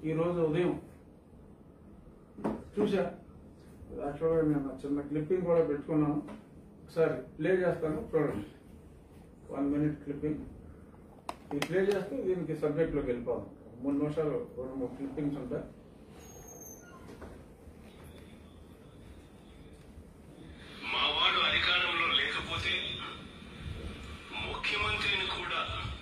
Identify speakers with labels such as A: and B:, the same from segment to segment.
A: ఈరోజు ఉదయం చూసా యాక్చువల్గా నేను చిన్న క్లిప్పింగ్ కూడా పెట్టుకున్నాను ఒకసారి ప్లే చేస్తాను చూడండి వన్ మినిట్ క్లిప్పింగ్ ఇది ప్లే చేస్తే దీనికి సబ్జెక్ట్లోకి వెళ్ళిపోదాం మూడు నిమిషాలు రెండు మూడు క్లిప్పింగ్స్ ఉంటాయి
B: మా వాడు అధికారంలో లేకపోతే ముఖ్యమంత్రిని కూడా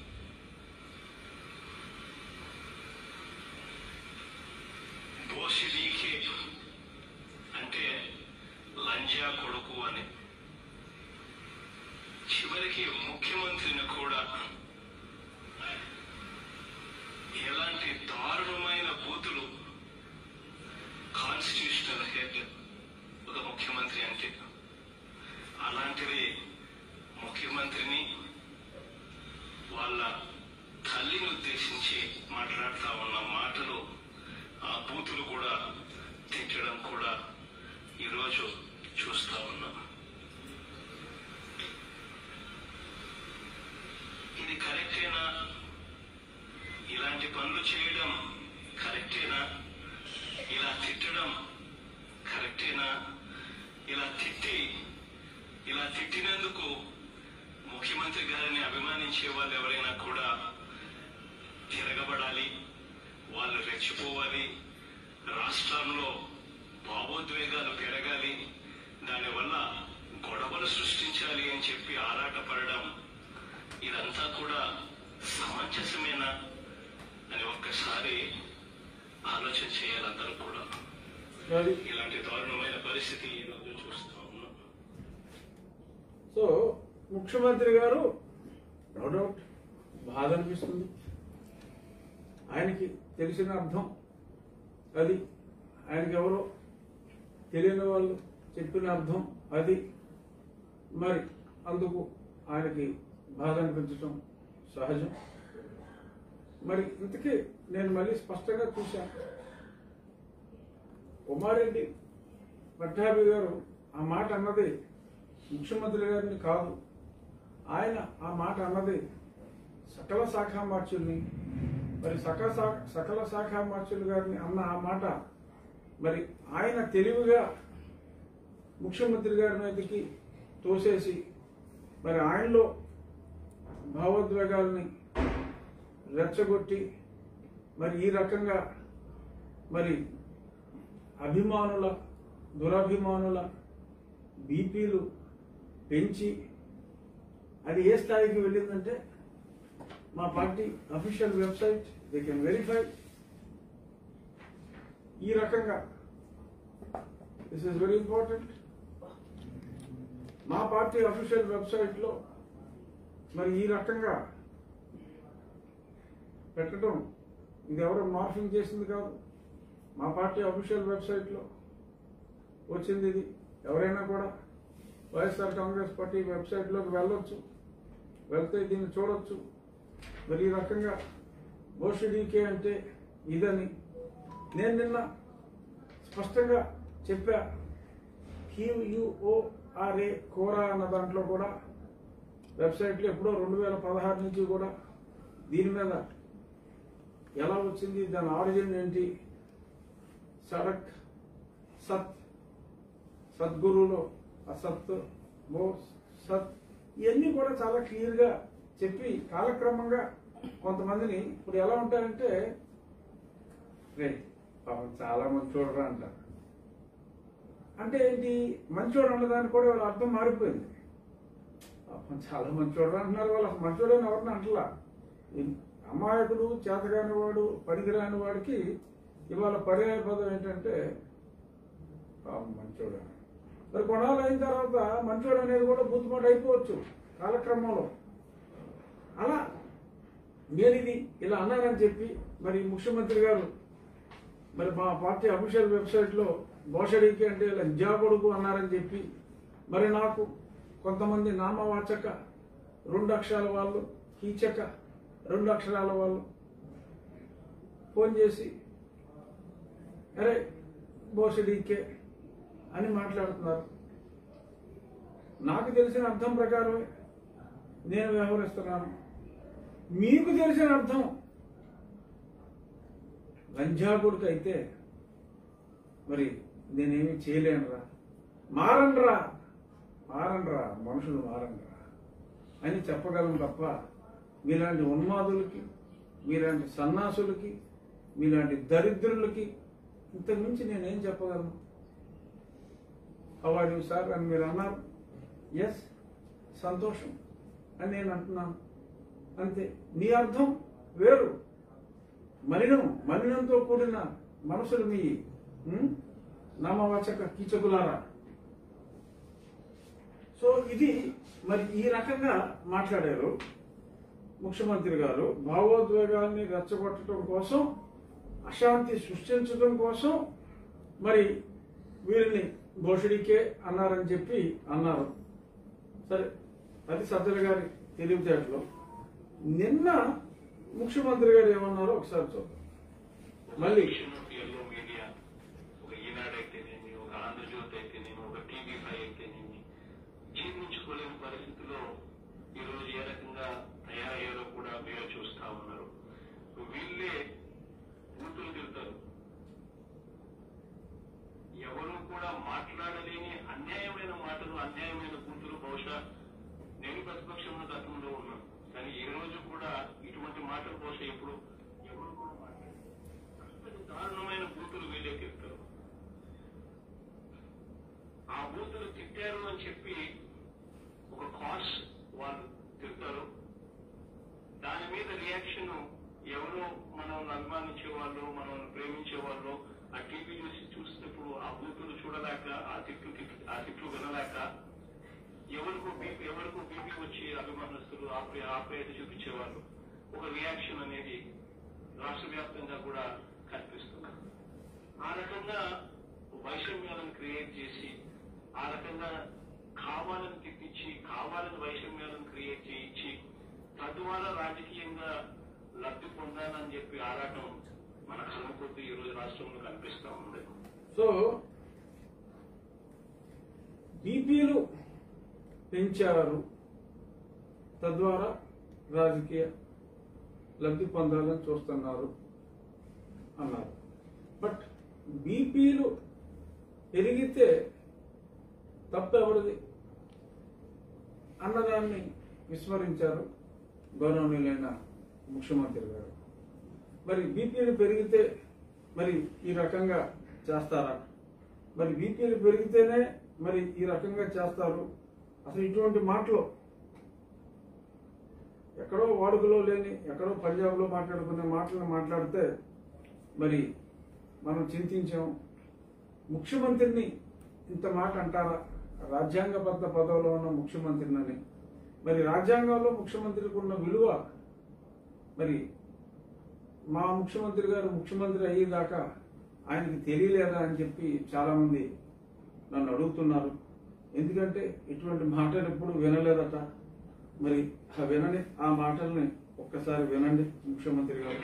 B: దోషిడీకే అంటే లంజా కొడుకు అని చివరికి ముఖ్యమంత్రిని కూడా ఎలాంటి దారుణమైన బూతులు కాన్స్టిట్యూషనల్ హెడ్ ఒక ముఖ్యమంత్రి అంటే అలాంటిది ముఖ్యమంత్రిని వాళ్ళ తల్లిని ఉద్దేశించి మాట్లాడుతా ఉన్న మాటలు ఆ బూతులు కూడా తిట్టడం కూడా ఈరోజు చూస్తా ఉన్నాం ఇది కరెక్టేనా ఇలాంటి పనులు చేయడం కరెక్టేనా ఇలా తిట్టడం కరెక్టేనా ఇలా తిట్టి ఇలా తిట్టినందుకు ముఖ్యమంత్రి గారిని అభిమానించే వాళ్ళు ఎవరైనా కూడా తిరగబడాలి వాళ్ళు రెచ్చిపోవాలి రాష్ట్రంలో భావోద్వేగాలు పెరగాలి దానివల్ల గొడవలు సృష్టించాలి అని చెప్పి ఆరాటపడడం ఇదంతా కూడా సమంజసమేనా అని ఒక్కసారి ఆలోచన చేయాలి అందరూ కూడా
A: అది
B: ఇలాంటి దారుణమైన పరిస్థితి ఈ రోజు చూస్తా ఉన్నాం
A: సో ముఖ్యమంత్రి గారు నో డౌట్ బాధ అనిపిస్తుంది ఆయనకి తెలిసిన అర్థం అది ఆయనకి ఎవరో తెలియని వాళ్ళు చెప్పిన అర్థం అది మరి అందుకు ఆయనకి బాధ అనిపించడం సహజం మరి ఇంతకీ నేను మళ్ళీ స్పష్టంగా చూశాను ఉమారెడ్డి పట్టాభి గారు ఆ మాట అన్నది ముఖ్యమంత్రి గారిని కాదు ఆయన ఆ మాట అన్నది సకల శాఖా మార్చుల్ని మరి సకల శా- సకల శాఖా మార్చులు గారిని అన్న ఆ మాట మరి ఆయన తెలివిగా ముఖ్యమంత్రి గారి మీదకి తోసేసి మరి ఆయనలో భావోద్వేగాల్ని రెచ్చగొట్టి మరి ఈ రకంగా మరి అభిమానుల దురభిమానుల బీపీలు పెంచి అది ఏ స్థాయికి వెళ్ళిందంటే మా party official website they can verify ఈ రకంగా దిస్ ఇస్ వెరీ ఇంపార్టెంట్ మా పార్టీ అఫీషియల్ వెబ్సైట్లో మరి ఈ రకంగా పెట్టడం ఇది ఎవరో మార్ఫింగ్ చేసింది కాదు మా పార్టీ అఫీషియల్ వెబ్సైట్లో వచ్చింది ఇది ఎవరైనా కూడా వైఎస్ఆర్ కాంగ్రెస్ పార్టీ వెబ్సైట్లోకి వెళ్ళొచ్చు వెళ్తే దీన్ని చూడొచ్చు మరి ఈ రకంగా బోషుడీకే అంటే ఇదని నేను నిన్న స్పష్టంగా చెప్పా క్యూయుఓఆర్ఏ కోరా అన్న దాంట్లో కూడా వెబ్సైట్లో ఎప్పుడో రెండు వేల పదహారు నుంచి కూడా దీని మీద ఎలా వచ్చింది దాని ఆరిజిన్ ఏంటి సడక్ సత్ సద్గురులో అసత్ మో సత్ ఇవన్నీ కూడా చాలా క్లియర్గా చెప్పి కాలక్రమంగా కొంతమందిని ఇప్పుడు ఎలా ఉంటాయంటే రే పాపం చాలా మంది చూడరా అంటారు అంటే ఏంటి మంచోడు అన్నదానికి కూడా వాళ్ళ అర్థం మారిపోయింది పాపం చాలా మంచోడు అంటున్నారు వాళ్ళు అసలు మంచోడు అని ఎవరిని అంటలా ఈ అమాయకుడు చేతగాని వాడు పనికిరాని వాడికి ఇవాళ పర్యాయ పదం ఏంటంటే పాపం మంచోడు అని. మరి కొనాలు అయిన తర్వాత మంచోడు అనేది కూడా బుద్ధిమాట అయిపోవచ్చు కాలక్రమంలో అలా నేను ఇది ఇలా అన్నానని చెప్పి మరి ముఖ్యమంత్రి గారు మరి మా పార్టీ అఫీషియల్ వెబ్సైట్లో భోషడికి అంటే లంజా కొడుకు అన్నారని చెప్పి మరి నాకు కొంతమంది నామవాచక రెండు అక్షరాల వాళ్ళు కీచక రెండు అక్షరాల వాళ్ళు ఫోన్ చేసి అరే భోషడికే అని మాట్లాడుతున్నారు నాకు తెలిసిన అర్థం ప్రకారమే నేను వ్యవహరిస్తున్నాను మీకు తెలిసిన అర్థం లంజాకుడికి అయితే మరి నేనేమి చేయలేనురా మారండ్రా మారండ్రా మనుషులు మారండ్రా అని చెప్పగలను తప్ప మీలాంటి ఉన్మాదులకి మీలాంటి సన్నాసులకి మీలాంటి దరిద్రులకి ఇంతకుమించి నేనేం చెప్పగలను అవార్డు సార్ అని మీరు అన్నారు ఎస్ సంతోషం అని నేను అంటున్నాను అంతే నీ అర్థం వేరు మలినం మలినంతో కూడిన మనసులు మీ ఉం? నామవాచక కీచకులారా సో ఇది మరి ఈ రకంగా మాట్లాడారు ముఖ్యమంత్రి గారు భావోద్వేగాల్ని రెచ్చగొట్టడం కోసం అశాంతి సృష్టించడం కోసం మరి వీరిని భోషడికే అన్నారని చెప్పి అన్నారు సరే అది సజ్జల గారి తెలివితేటలు నిన్న ముఖ్యమంత్రి గారు ఏమన్నారో ఒకసారి చూద్దాం మళ్ళీ
B: ఎల్లో మీడియా ఒక ఈనాడు అయితేనేమి ఒక ఆంధ్రజ్యోతి అయితేనేమి ఒక టీవీ ఫైవ్ అయితేనేమి జీర్ణించుకోలేని పరిస్థితిలో ఈ రోజు ఏ రకంగా తయారయ్యారో కూడా మీరు చూస్తా ఉన్నారు వీళ్ళే బూతులు తిరుగుతారు ఎవరు కూడా మాట్లాడలేని అన్యాయమైన మాటలు అన్యాయమైన బూతులు బహుశా నేను ప్రతిపక్షంలో గతంలో ఉన్నాను కానీ ఈ రోజు కూడా ఇటువంటి మాటలు బహుశా ఇప్పుడు ఎవరు కూడా మాట్లాడలేదు అంతటి దారుణమైన బూతులు వీళ్ళే తిరుగుతారు ఆ బూతులు తిట్టారు అని చెప్పి ఒక కాస్ వాళ్ళు తిరుగుతారు దాని మీద రియాక్షన్ ఎవరో మనం అభిమానించే వాళ్ళు మనం ప్రేమించే వాళ్ళు ఆ టీవీ చూసి చూసినప్పుడు ఆ బూతులు చూడలేక ఆ తిట్లు తిట్- ఆ తిట్లు వినలేక ఎవరికో బీపీ ఎవరికో బీపీ వచ్చి అభిమానస్తులు ఆప్యాయ ఆప్యాయత చూపించేవాళ్ళు ఒక రియాక్షన్ అనేది రాష్ట్ర వ్యాప్తంగా కూడా కనిపిస్తుంది ఆ రకంగా వైషమ్యాలను క్రియేట్ చేసి ఆ రకంగా కావాలని తిప్పించి కావాలని వైషమ్యాలను క్రియేట్ చేయించి తద్వారా రాజకీయంగా లబ్ధి పొందాలని చెప్పి ఆరాటం మన కళ్ళ కొద్ది ఈ రోజు రాష్ట్రంలో కనిపిస్తా ఉంది
A: సో బీపీలు పెంచారు తద్వారా రాజకీయ లబ్ధి పొందాలని చూస్తున్నారు అన్నారు బట్ బీపీలు పెరిగితే తప్పెవరిది అన్నదాన్ని విస్మరించారు గౌరవనీయులైన ముఖ్యమంత్రి గారు మరి బీపీలు పెరిగితే మరి ఈ రకంగా చేస్తారా మరి బీపీలు పెరిగితేనే మరి ఈ రకంగా చేస్తారు అసలు ఇటువంటి మాటలు ఎక్కడో వాడుకలో లేని ఎక్కడో పంజాబ్లో మాట్లాడుకునే మాటలను మాట్లాడితే మరి మనం చింతించాం ముఖ్యమంత్రిని ఇంత మాట అంటారా రాజ్యాంగబద్ధ పదవిలో ఉన్న ముఖ్యమంత్రినని మరి రాజ్యాంగంలో ముఖ్యమంత్రికి ఉన్న విలువ మరి మా ముఖ్యమంత్రి గారు ముఖ్యమంత్రి అయ్యేదాకా ఆయనకి తెలియలేదా అని చెప్పి చాలా మంది నన్ను అడుగుతున్నారు ఎందుకంటే ఇటువంటి మాటలు ఎప్పుడు వినలేదట మరి ఆ వినని ఆ మాటల్ని ఒక్కసారి వినండి ముఖ్యమంత్రి గారు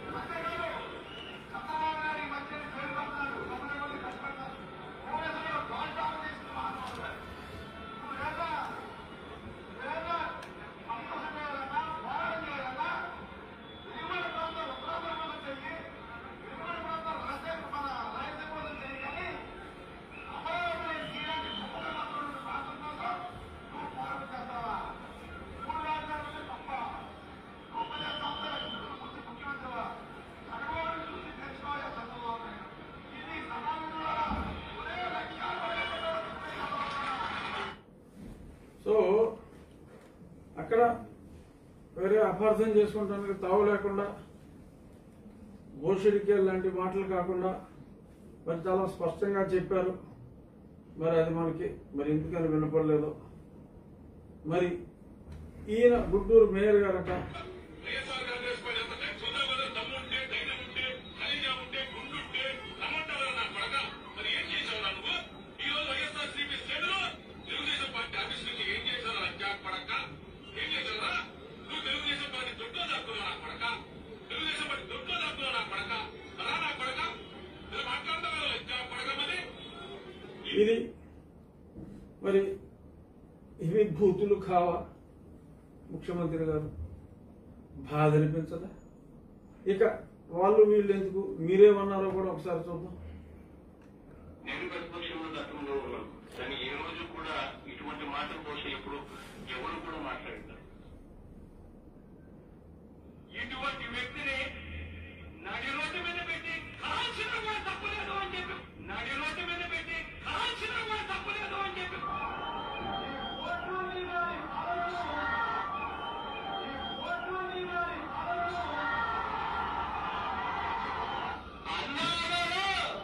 A: సో అక్కడ వేరే అపార్థం చేసుకుంటానికి తావు లేకుండా భోషడికే లాంటి మాటలు కాకుండా మరి చాలా స్పష్టంగా చెప్పారు మరి అది మనకి మరి ఎందుకని వినపడలేదు మరి ఈయన గుంటూరు మేయర్ గారట
B: వైఎస్ఆర్ కాంగ్రెస్ పార్టీ అంత సోదరులు దమ్ముంటే ధైర్యం ఉంటే ఖలీజా ఉంటే గుండుంటే రమ్మంటావు నా కొడక మరి ఏం చేశావు నా నువ్వు ఈ రోజు వైఎస్ఆర్ సిపి శ్రేణులు తెలుగుదేశం పార్టీ ఆఫీస్ నుంచి ఏం చేశారు లంచా పడక ఏం చేశారా నువ్వు తెలుగుదేశం పార్టీ దొడ్లో దాక్కున్నావు నా కొడక తెలుగుదేశం పార్టీ దొడ్లో దాక్కున్నావు నా కొడక రా నా కొడక ఇలా మాట్లాడతావు కదా లంచా పడక మరి
A: ఇది మరి ఇవి భూతులు కావా ముఖ్యమంత్రి గారు బాధ అనిపించదా ఇక వాళ్ళు వీళ్ళు ఎందుకు మీరేమన్నారో కూడా ఒకసారి చూద్దాం
B: నేను ప్రతిపక్షంలో గతంలో ఉన్నాను కానీ ఏ రోజు కూడా ఇటువంటి మాటల కోసం ఎప్పుడు ఎవరు కూడా మాట్లాడతారు ఇటువంటి వ్యక్తిని నడి రోడ్డు మీద పెట్టి కాల్చిన కూడా తప్పలేదు అని చెప్పి నడి రోడ్డు మీద పెట్టి కాల్చిన కూడా తప్పలేదు అని చెప్పి అన్నారా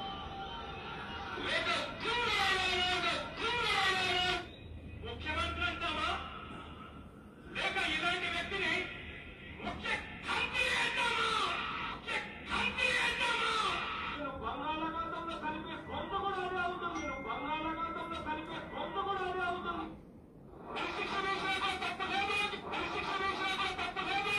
B: లేక దూరాలా లేక దూరాలా ముఖ్యమంత్రి అంటామా లేక ఇలాంటి వ్యక్తిని ముఖ్య కంపెనీ అంటామా ముఖ్య కంపెనీ అంటామా బంగాళాఖాతంలో కలిపే కొంత కూడా అదే అవుతుంది మీరు బంగాళాఖాతంలో కలిపే కొంత కూడా అదే అవుతుంది పరిశిక్ష వేసినా తప్పలేదు పరిశిక్ష వేసినా తప్పలేదు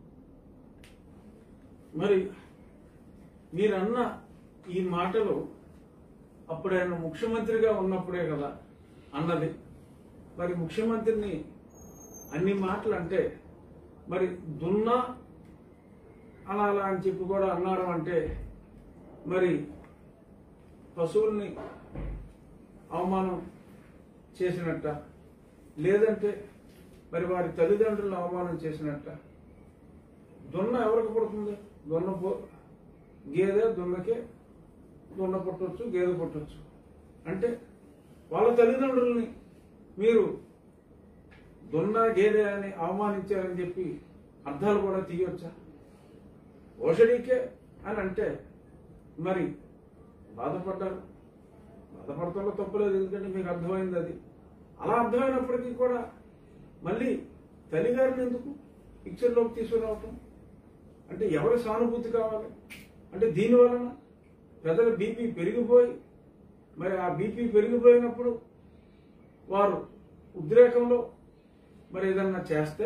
A: మరి మీరన్న ఈ మాటలు అప్పుడు ఆయన ముఖ్యమంత్రిగా ఉన్నప్పుడే కదా అన్నది మరి ముఖ్యమంత్రిని అన్ని మాటలు అంటే మరి దున్నా అనాలా అని చెప్పి కూడా అన్నారు అంటే మరి పశువుల్ని అవమానం చేసినట్ట లేదంటే మరి వారి తల్లిదండ్రులను అవమానం చేసినట్ట దున్న ఎవరికి పుడుతుంది దున్న పు- గేదె దున్నకే దున్న పుట్టవచ్చు గేదె పుట్టవచ్చు అంటే వాళ్ళ తల్లిదండ్రుల్ని మీరు దున్న గేదె అని అవమానించారని చెప్పి అర్థాలు కూడా తీయొచ్చా ఓషడికే అని అంటే మరి బాధపడ్డారు బాధపడటంలో తప్పులేదు ఎందుకంటే మీకు అర్థమైంది అది అలా అర్థమైనప్పటికీ కూడా మళ్ళీ తల్లిగారిని ఎందుకు పిక్చర్లోకి తీసుకురావటం అంటే ఎవరి సానుభూతి కావాలి అంటే దీని వలన ప్రజల బీపీ పెరిగిపోయి మరి ఆ బీపీ పెరిగిపోయినప్పుడు వారు ఉద్రేకంలో మరి ఏదన్నా చేస్తే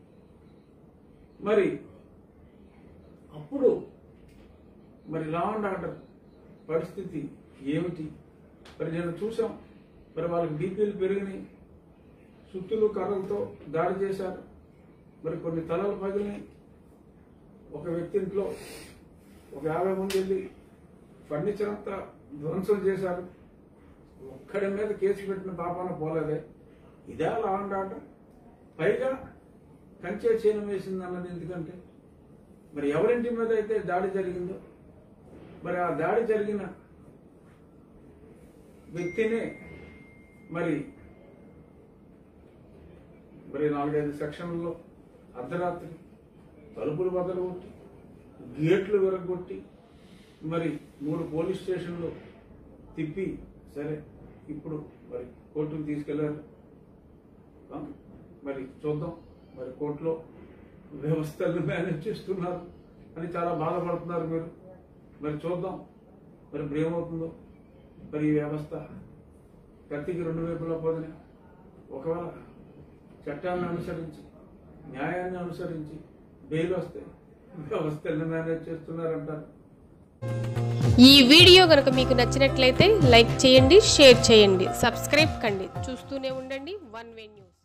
A: మరి అప్పుడు మరి లా అండ్ ఆర్డర్ పరిస్థితి ఏమిటి మరి నేను చూసాం మరి వాళ్ళకి బీపీలు పెరిగినాయి సుత్తులు కర్రలతో దాడి చేశారు మరి కొన్ని తలలు పగిలినాయి ఒక వ్యక్తి ఇంట్లో ఒక యాభై మంది వెళ్ళి ఫర్నిచర్ అంతా ధ్వంసం చేశారు ఒక్కడి మీద కేసు పెట్టిన పాపాన పోలేదే ఇదే లా అండ్ ఆర్డర్ పైగా కంచే చేను వేసింది అన్నది ఎందుకంటే మరి ఎవరింటి మీద అయితే దాడి జరిగిందో మరి ఆ దాడి జరిగిన వ్యక్తినే మరి మరి నాలుగైదు సెక్షన్లలో అర్ధరాత్రి తలుపులు బదలగొట్టి గేట్లు విరగొట్టి మరి మూడు పోలీస్ స్టేషన్లు తిప్పి సరే ఇప్పుడు మరి కోర్టుకు తీసుకెళ్లారు ఆ, మరి చూద్దాం మరి కోర్టులో వ్యవస్థలను మేనేజ్ చేస్తున్నారు అని చాలా బాధపడుతున్నారు మీరు మరి చూద్దాం మరి ఇప్పుడు ఏమవుతుందో మరి ఈ వ్యవస్థ కత్తికి రెండు వైపులా పోదని ఒకవేళ చట్టాన్ని అనుసరించి న్యాయాన్ని అనుసరించి బెయిల్ వస్తే వ్యవస్థలను మేనేజ్ చేస్తున్నారంటారు
C: ఈ వీడియో కనుక మీకు నచ్చినట్లయితే లైక్ చేయండి షేర్ చేయండి సబ్స్క్రైబ్ కండి చూస్తూనే ఉండండి వన్ వే న్యూస్